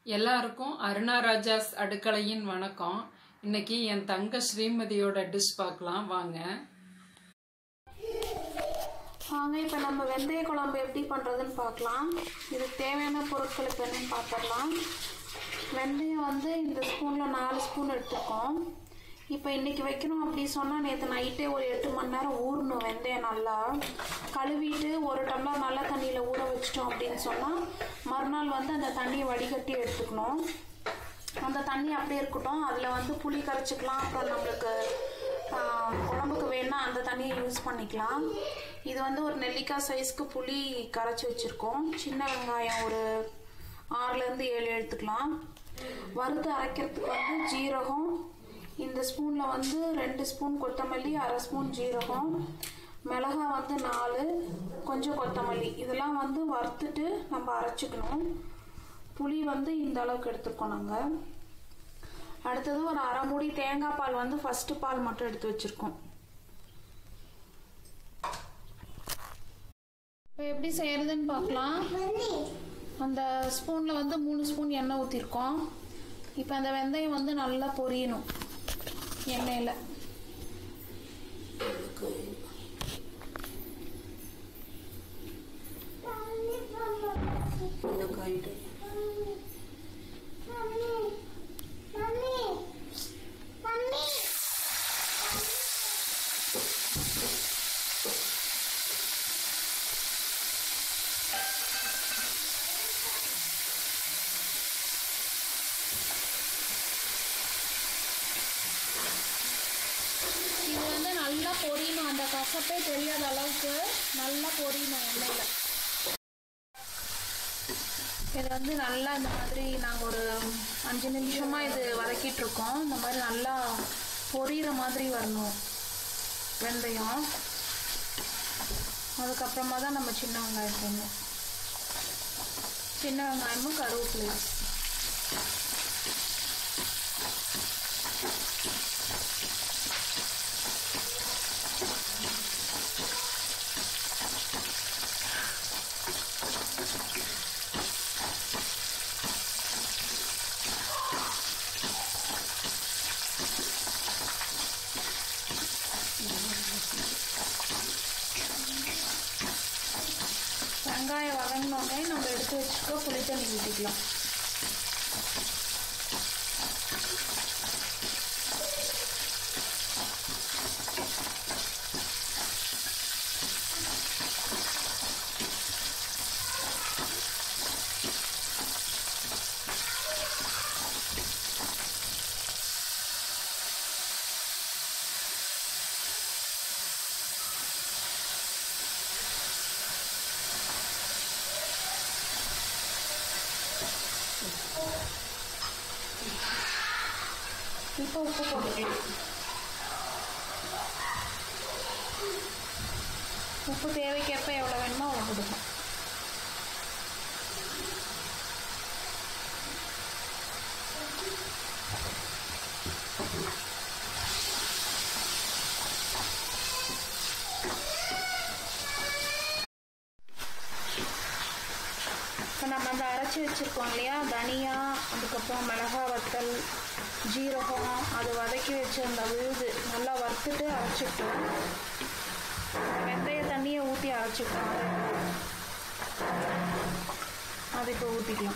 எல்லாருக்கும் அருணா ராஜாஸ் அடுக்கலையின் வணக்கம் இன்னைக்கு என் தங்க ஸ்ரீமதியோட டிஷ் பார்க்கலாம் வாங்க வாங்க இப்போ நம்ம வெந்தய குழம்பு எப்படி பண்ணுறதுன்னு பார்க்கலாம் இதுக்கு தேவையான பொருட்கள் இப்போ என்னன்னு பார்த்துடலாம் வெந்தயம் வந்து இந்த ஸ்பூனில் நாலு ஸ்பூன் எடுத்துருக்கோம் இப்போ இன்றைக்கி வைக்கணும் அப்படி சொன்னால் நேற்று நைட்டே ஒரு எட்டு மணி நேரம் ஊறணும் வெந்தயம் நல்லா கழுவிட்டு ஒரு டம்ளர் நல்ல தண்ணியில் ஊற வச்சிட்டோம் அப்படின்னு சொன்னால் மறுநாள் வந்து அந்த தண்ணியை வடிகட்டி எடுத்துக்கணும் அந்த தண்ணி அப்படியே இருக்கட்டும் அதில் வந்து புளி கரைச்சிக்கலாம் அப்புறம் நம்மளுக்கு ஆஹ், குழம்புக்கு வேணா அந்த தண்ணியை யூஸ் பண்ணிக்கலாம் இது வந்து ஒரு நெல்லிக்காய் சைஸ்க்கு புளி கரைச்சி வச்சுருக்கோம் சின்ன வெங்காயம் ஒரு ஆறுலேருந்து ஏழு எடுத்துக்கலாம் வறுத்து அரைக்கிறதுக்கு வந்து ஜீரகம் இந்த ஸ்பூனில் வந்து ரெண்டு ஸ்பூன் கொத்தமல்லி அரை ஸ்பூன் ஜீரகம் மிளகா வந்து நாலு கொஞ்சம் கொத்தமல்லி இதெல்லாம் வந்து வறுத்துட்டு நம்ம அரைச்சிக்கணும் புளி வந்து இந்த அளவுக்கு எடுத்துருக்கோம் நாங்கள் அடுத்தது ஒரு அரை மூடி தேங்காய் பால் வந்து ஃபர்ஸ்ட் பால் மட்டும் எடுத்து வச்சிருக்கோம் இப்போ எப்படி செய்யறதுன்னு பார்க்கலாம் அந்த ஸ்பூனில் வந்து மூணு ஸ்பூன் எண்ணெய் ஊற்றிருக்கோம் இப்போ அந்த வெந்தயம் வந்து நல்லா பொரியணும் எண்ணெயில் இது வந்து நல்லா பொரியணும் அந்த கசப்பே தெரியாத அளவுக்கு நல்லா பொரியணும் எண்ணெயில் இது வந்து நல்லா இந்த மாதிரி நாங்கள் ஒரு அஞ்சு நிமிஷமாக இது வதக்கிட்டு இருக்கோம் இந்த மாதிரி நல்லா பொரியிற மாதிரி வரணும் வெந்தயம் அதுக்கப்புறமா தான் நம்ம சின்ன வெங்காயம் போடணும் சின்ன வெங்காயமும் கருவேப்பிலையும் வெங்காயம் வதங்கினோடனே நம்ம எடுத்து வச்சுக்க புளி தண்ணி ஊற்றிக்கலாம் இப்போ உப்பு போட்டுக்கலாம் உப்பு தேவைக்கேற்ப எவ்வளோ வேணுமோ அவ்வளோ கொடுக்கும் இப்போ நம்ம அந்த அரைச்சி வச்சுருக்கோம் இல்லையா தனியா அதுக்கப்புறம் மிளகா வத்தல் ஜீரகம் அது வதக்கி வச்சு அந்த விழுது நல்லா வறுத்துட்டு அரைச்சிட்டோம் வெந்தய தண்ணியை ஊற்றி அரைச்சிட்டோம் அது இப்போ ஊற்றிக்கலாம்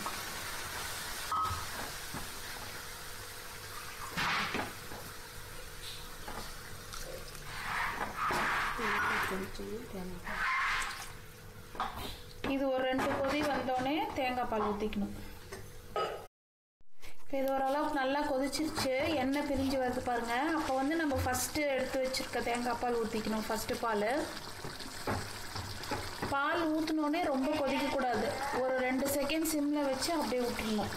இது ஒரு ரெண்டு கொதி வந்தோடனே தேங்காய் பால் ஊற்றிக்கணும் இப்போ இது ஓரளவுக்கு நல்லா கொதிச்சிருச்சு எண்ணெய் பிரிஞ்சு வருது பாருங்க அப்போ வந்து நம்ம ஃபஸ்ட்டு எடுத்து வச்சிருக்க தேங்காய் பால் ஊற்றிக்கணும் ஃபஸ்ட்டு பால் பால் ஊற்றினோடனே ரொம்ப கொதிக்கக்கூடாது ஒரு ரெண்டு செகண்ட் சிம்மில் வச்சு அப்படியே விட்டுருணும்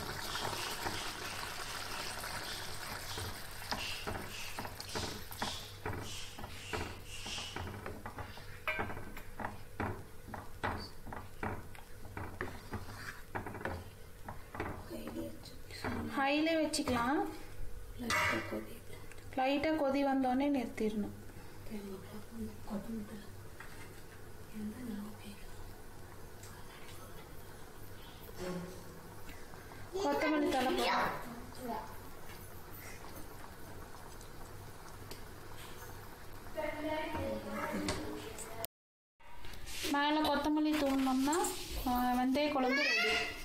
ஹைலே வச்சுக்கலாம் லைட்டாக கொதி வந்தோடனே நிறுத்திடணும் கொத்தமல்லி தலைப்பா மேலே கொத்தமல்லி தூண்டினோம்னா வெந்தய குழம்பு ரெடி